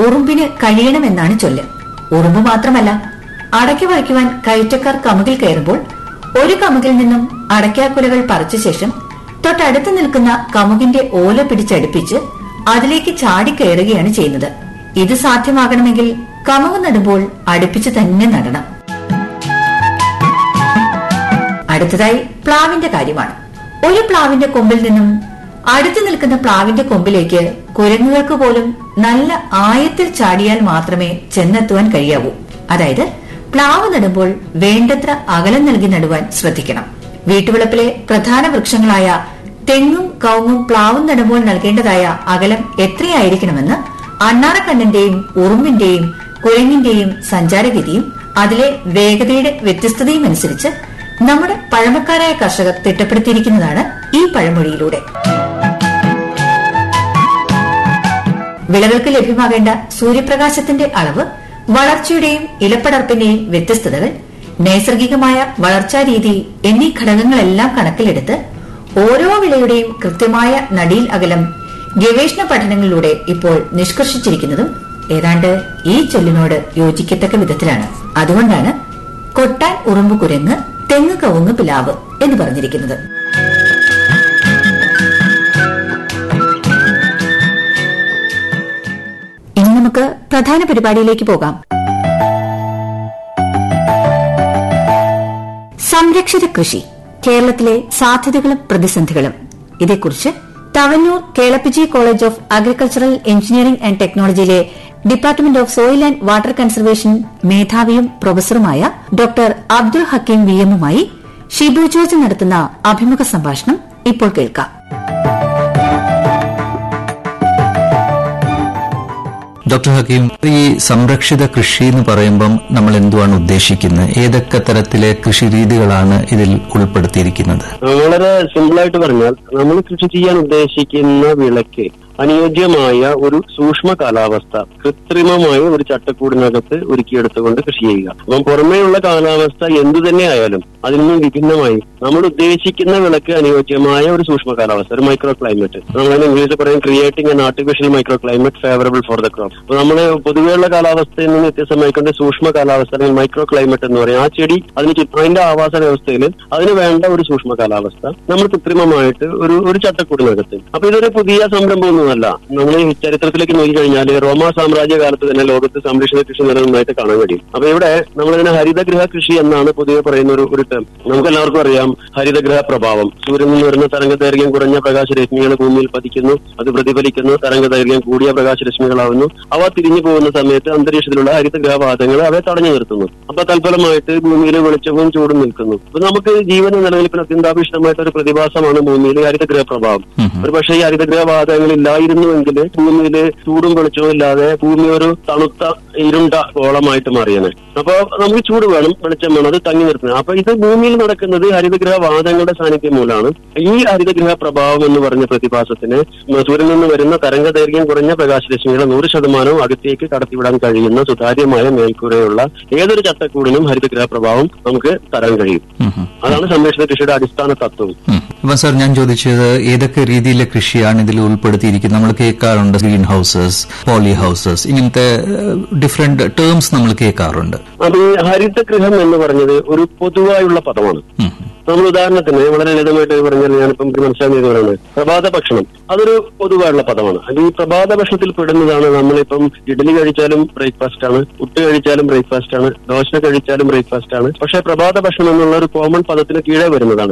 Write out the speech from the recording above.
ഉറുമ്പിന് കഴിയണമെന്നാണ് ചൊല്ല് ഉറുമ്പ് മാത്രമല്ല അടയ്ക്ക പറിക്കുവാൻ കയറ്റക്കാർ കമുകിൽ കയറുമ്പോൾ ഒരു കമുകിൽ നിന്നും അടയ്ക്കാക്കുലകൾ പറിച്ച ശേഷം തൊട്ടടുത്ത് നിൽക്കുന്ന കമുകിന്റെ ഓല പിടിച്ചടുപ്പിച്ച് അതിലേക്ക് ചാടിക്കയറുകയാണ് ചെയ്യുന്നത് ഇത് സാധ്യമാകണമെങ്കിൽ കമുക് നടുമ്പോൾ അടുപ്പിച്ച് തന്നെ നടണം അടുത്തതായി പ്ലാവിന്റെ കാര്യമാണ് ഒരു പ്ലാവിന്റെ കൊമ്പിൽ നിന്നും അടുത്തു നിൽക്കുന്ന പ്ലാവിന്റെ കൊമ്പിലേക്ക് കുരങ്ങുകൾക്ക് പോലും നല്ല ആയത്തിൽ ചാടിയാൽ മാത്രമേ ചെന്നെത്തുവാൻ കഴിയാവൂ അതായത് പ്ലാവ് നടുമ്പോൾ വേണ്ടത്ര അകലം നൽകി നടുവാൻ ശ്രദ്ധിക്കണം വീട്ടുവളപ്പിലെ പ്രധാന വൃക്ഷങ്ങളായ തെങ്ങും കവുങ്ങും പ്ലാവും നടുമ്പോൾ നൽകേണ്ടതായ അകലം എത്രയായിരിക്കണമെന്ന് അണ്ണാറക്കണ്ണന്റെയും ഉറുമ്പിന്റെയും കുരങ്ങിന്റെയും സഞ്ചാരഗതിയും അതിലെ വേഗതയുടെ വ്യത്യസ്തതയും അനുസരിച്ച് നമ്മുടെ പഴമക്കാരായ കർഷകർ തിട്ടപ്പെടുത്തിയിരിക്കുന്നതാണ് ഈ പഴമൊഴിയിലൂടെ വിളകൾക്ക് ലഭ്യമാകേണ്ട സൂര്യപ്രകാശത്തിന്റെ അളവ് വളർച്ചയുടെയും ഇലപ്പടർപ്പിന്റെയും വ്യത്യസ്തതകൾ നൈസർഗികമായ വളർച്ചാ രീതി എന്നീ ഘടകങ്ങളെല്ലാം കണക്കിലെടുത്ത് ഓരോ വിളയുടെയും കൃത്യമായ നടീൽ അകലം ഗവേഷണ പഠനങ്ങളിലൂടെ ഇപ്പോൾ നിഷ്കർഷിച്ചിരിക്കുന്നതും ഏതാണ്ട് ഈ ചൊല്ലിനോട് യോജിക്കത്തക്ക വിധത്തിലാണ് അതുകൊണ്ടാണ് കൊട്ടാൻ ഉറുമ്പ് കുരങ്ങ് തെങ്ങ് കവുങ്ങ് പിലാവ് എന്ന് പറഞ്ഞിരിക്കുന്നത് ഇനി നമുക്ക് പ്രധാന പരിപാടിയിലേക്ക് പോകാം സംരക്ഷിത കൃഷി കേരളത്തിലെ സാധ്യതകളും പ്രതിസന്ധികളും ഇതേക്കുറിച്ച് Tavanur Kelappaji college of agricultural engineering and ടെക്നോളജിയിലെ department of soil and water conservation മേധാവിയും പ്രൊഫസറുമായ ഡോക്ടർ അബ്ദുൾ ഹക്കീം വി എമ്മുമായി ഷിബു ജോർജ് നടത്തുന്ന അഭിമുഖ സംഭാഷണം ഇപ്പോൾ കേൾക്കാം ഡോക്ടർ ഹക്കീം ഈ സംരക്ഷിത കൃഷി എന്ന് പറയുമ്പം നമ്മൾ എന്തുവാണ് ഉദ്ദേശിക്കുന്നത് ഏതൊക്കെ തരത്തിലെ കൃഷി രീതികളാണ് ഇതിൽ ഉൾപ്പെടുത്തിയിരിക്കുന്നത് വളരെ സിമ്പിളായിട്ട് പറഞ്ഞാൽ നമ്മൾ കൃഷി ചെയ്യാൻ ഉദ്ദേശിക്കുന്ന വിളക്ക് അനുയോജ്യമായ ഒരു സൂക്ഷ്മ കാലാവസ്ഥ കൃത്രിമമായ ഒരു ചട്ടക്കൂടിനകത്ത് ഒരുക്കിയെടുത്തുകൊണ്ട് കൃഷി ചെയ്യുക അപ്പം പുറമേയുള്ള കാലാവസ്ഥ എന്തു തന്നെ ആയാലും അതിൽ നിന്നും വിഭിന്നമായി നമ്മൾ ഉദ്ദേശിക്കുന്ന വിളക്ക് അനുയോജ്യമായ ഒരു സൂക്ഷ്മ കാലാവസ്ഥ ഒരു മൈക്രോ ക്ലൈമറ്റ് നമ്മൾ ഇംഗ്ലീഷിൽ പറയും creating an artificial micro climate favourable for the crop അപ്പൊ നമ്മൾ പൊതുവെയുള്ള കാലാവസ്ഥയിൽ നിന്ന് വ്യത്യസ്തമായിക്കൊണ്ട് സൂക്ഷ്മ കാലാവസ്ഥ അല്ലെങ്കിൽ മൈക്രോ ക്ലൈമറ്റ് എന്ന് പറയും ആ ചെടി അതിന് ചുറ്റും അതിന്റെ ആവാസ വ്യവസ്ഥയിൽ അതിന് വേണ്ട ഒരു സൂക്ഷ്മ കാലാവസ്ഥ നമ്മൾ കൃത്രിമമായിട്ട് ഒരു ഒരു ചട്ടക്കൂടിനകത്ത് അപ്പൊ ഇതൊരു പുതിയ സംരംഭമൊന്നുമല്ല നമ്മൾ ഈ ചരിത്രത്തിലേക്ക് നോക്കിക്കഴിഞ്ഞാൽ റോമാ സാമ്രാജ്യ കാലത്ത് തന്നെ ലോകത്ത് സംരക്ഷിത കൃഷി നിലനിന്നായിട്ട് കാണാൻ കഴിയും അപ്പൊ ഇവിടെ നമ്മളിതിനെ ഹരിതഗൃഹ കൃഷി എന്നാണ് പൊതുവെ പറയുന്ന ഒരു ഒരു ടേം നമുക്ക് എല്ലാവർക്കും അറിയാം ഹരിതഗൃഹ പ്രഭാവം സൂര്യനിൽ നിന്ന് വരുന്ന തരംഗദൈർഘ്യം കുറഞ്ഞ പ്രകാശരശ്മികൾ ഭൂമിയിൽ പതിക്കുന്നു അത് പ്രതിഫലിക്കുന്നു തരംഗദൈർഘ്യം കൂടിയ പ്രകാശരശ്മികളാവുന്നു അവ തിരിഞ്ഞു പോകുന്ന സമയത്ത് അന്തരീക്ഷത്തിലുള്ള ഹരിതഗ്രഹവാതങ്ങൾ അവയെ തടഞ്ഞു നിർത്തുന്നു അപ്പൊ തൽഫലമായിട്ട് ഭൂമിയിൽ വെളിച്ചവും ചൂടും നിൽക്കുന്നു അപ്പൊ നമുക്ക് ജീവന നിലനിൽപ്പിന് അത്യന്താപേക്ഷിതമായിട്ട് ഒരു പ്രതിഭാസമാണ് ഭൂമിയിൽ ഹരിതഗ്രഹ പ്രഭാവം ഒരു പക്ഷേ ഈ ഹരിതഗ്രഹവാതകങ്ങൾ ഇല്ലായിരുന്നുവെങ്കിൽ ഭൂമിയിൽ ചൂടും വെളിച്ചവും ഇല്ലാതെ ഭൂമി ഒരു തണുത്ത ഇരുണ്ട ഗോളമായിട്ട് മാറിയാണ് അപ്പൊ നമുക്ക് ചൂട് വേണം വെളിച്ചം വേണം അത് തങ്ങി നിർത്തുന്നത് അപ്പൊ ഇത് ഭൂമിയിൽ നടക്കുന്നത് ഹരിതഗ്രഹ വാദങ്ങളുടെ സാന്നിധ്യം മൂലമാണ് ഈ ഹരിതഗ്രഹ പ്രഭാവം എന്ന് പറഞ്ഞ പ്രതിഭാസത്തിന് സൂര്യനിൽ നിന്ന് വരുന്ന തരംഗദൈർഘ്യം കുറഞ്ഞ പ്രകാശരശ്മികളെ നൂറ് ശതമാനവും അകത്തേക്ക് കടത്തിവിടാൻ കഴിയുന്ന സുതാര്യമായ മേൽക്കൂരയുള്ള ഏതൊരു ചട്ടക്കൂടിനും ഹരിതഗ്രഹ പ്രഭാവം നമുക്ക് തരാൻ കഴിയും അതാണ് സംരക്ഷണ കൃഷിയുടെ അടിസ്ഥാന തത്വം അപ്പൊ സാർ ഞാൻ ചോദിച്ചത് ഏതൊക്കെ രീതിയിലെ കൃഷിയാണ് ഇതിൽ ഉൾപ്പെടുത്തിയിരിക്കുന്നത് നമ്മൾ കേൾക്കാറുണ്ട് ഗ്രീൻ ഹൗസസ് പോളി ഹൗസസ് ഇങ്ങനത്തെ ഡിഫറെന്റ് ടേംസ് നമ്മൾ കേൾക്കാറുണ്ട് അത് ഈ ഹരിതഗൃഹം എന്ന് പറഞ്ഞത് ഒരു പൊതുവായുള്ള പദമാണ് ഉം. നമ്മൾ ഉദാഹരണത്തിന് വളരെ ലളിതമായിട്ട് പറഞ്ഞാൽ ഞാനിപ്പം എനിക്ക് മനസ്സിലാക്കിയത് പറയുന്നത് പ്രഭാത ഭക്ഷണം അതൊരു പൊതുവായുള്ള പദമാണ് അത് ഈ പ്രഭാത ഭക്ഷണത്തിൽ പെടുന്നതാണ് നമ്മളിപ്പം ഇഡലി കഴിച്ചാലും ബ്രേക്ക്ഫാസ്റ്റ് ആണ് പുട്ട് കഴിച്ചാലും ബ്രേക്ക്ഫാസ്റ്റ് ആണ് ദോശ കഴിച്ചാലും ബ്രേക്ക്ഫാസ്റ്റ് ആണ് പക്ഷേ പ്രഭാത ഭക്ഷണം എന്നുള്ള ഒരു കോമൺ പദത്തിന് കീഴേ വരുന്നതാണ്